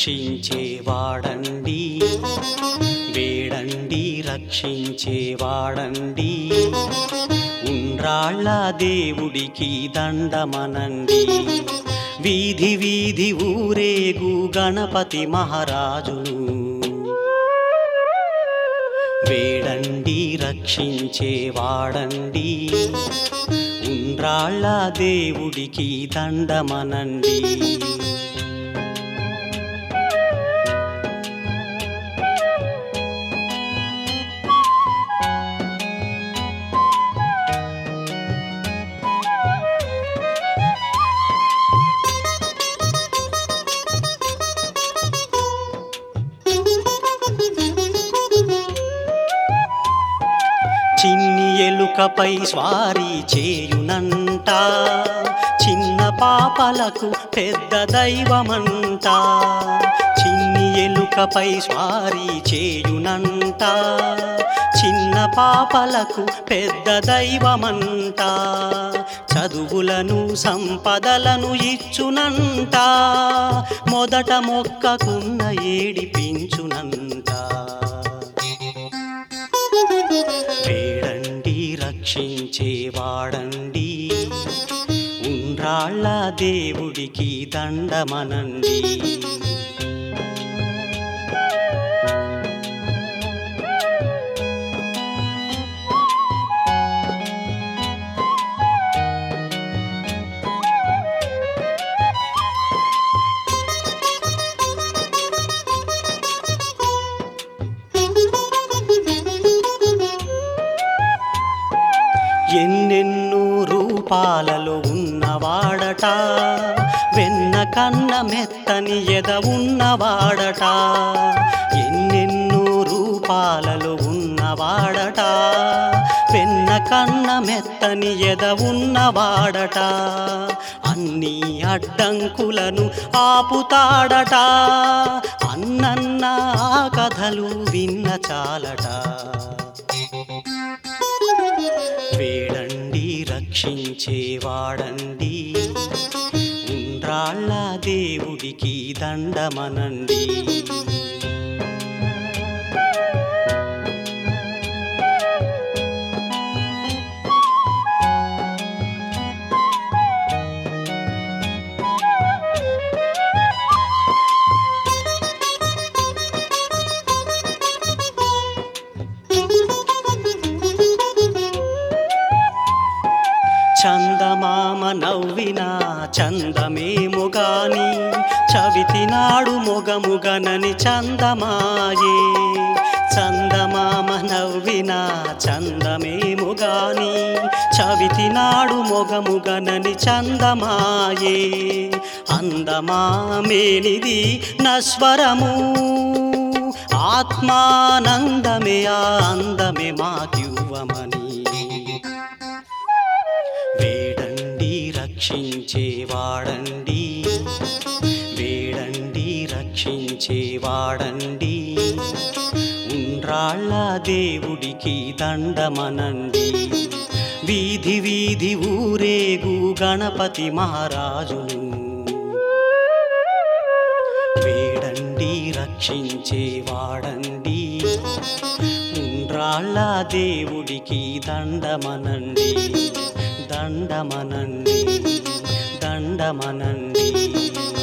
రక్షించేవాడండి వేడండి రక్షించేవాడండి ఉండ్రాళ్ళ దేవుడికి దండమనండి వీధి వీధి ఊరేగు గణపతి మహారాజును వేడండి రక్షించేవాడండి ఉండ్రాళ్ళ దేవుడికి దండమనండి చిన్ని ఎలుకపై స్వారీ చేయునంట చిన్న పాపలకు పెద్ద దైవమంట చిన్ని ఎలుకపై స్వారీ చేయునంట చిన్న పాపలకు పెద్ద దైవమంట చదువులను సంపదలను ఇచ్చునంట మొదట మొక్కకున్న ఏడిపించునంట వేడండి రక్షించేవాడండి ఉండ్రాళ్ళ దేవుడికి దండమనండి ఎన్నెన్నో రూపాలలో ఉన్నవాడట వెన్న కన్న మెత్తని ఎద ఉన్నవాడట ఎన్నెన్నో రూపాలలో ఉన్నవాడట వెన్న కన్న మెత్తని ఎద ఉన్నవాడట అన్ని అడ్డంకులను ఆపుతాడట అన్నన్న ఆ కథలు విన్న చాలట వేడండి రక్షించేవాడండి ఉండ్రాళ్ళ దేవుడికి దండమనండి చందమామ నవ్వినా చందమేమో గాని చవితినాడు మొగముగనని చందమాయే చందమామ నవ్వినా చందమేమో గాని చవితినాడు మొగముగనని చందమాయే అందమామేనిది నస్వరము ఆత్మానందమే ఆ అందమే మాకివ్వమని వేడండి రక్షించేవాడండి వేడండి రక్షించేవాడండి ఉండ్రాళ్ళ దేవుడికి దండమనండి వీధి వీధి ఊరేగు గణపతి మహారాజును వేడండి రక్షించేవాడండి ఉండ్రాళ్ళ దేవుడికి దండమనండి దండమనండి దండమనండి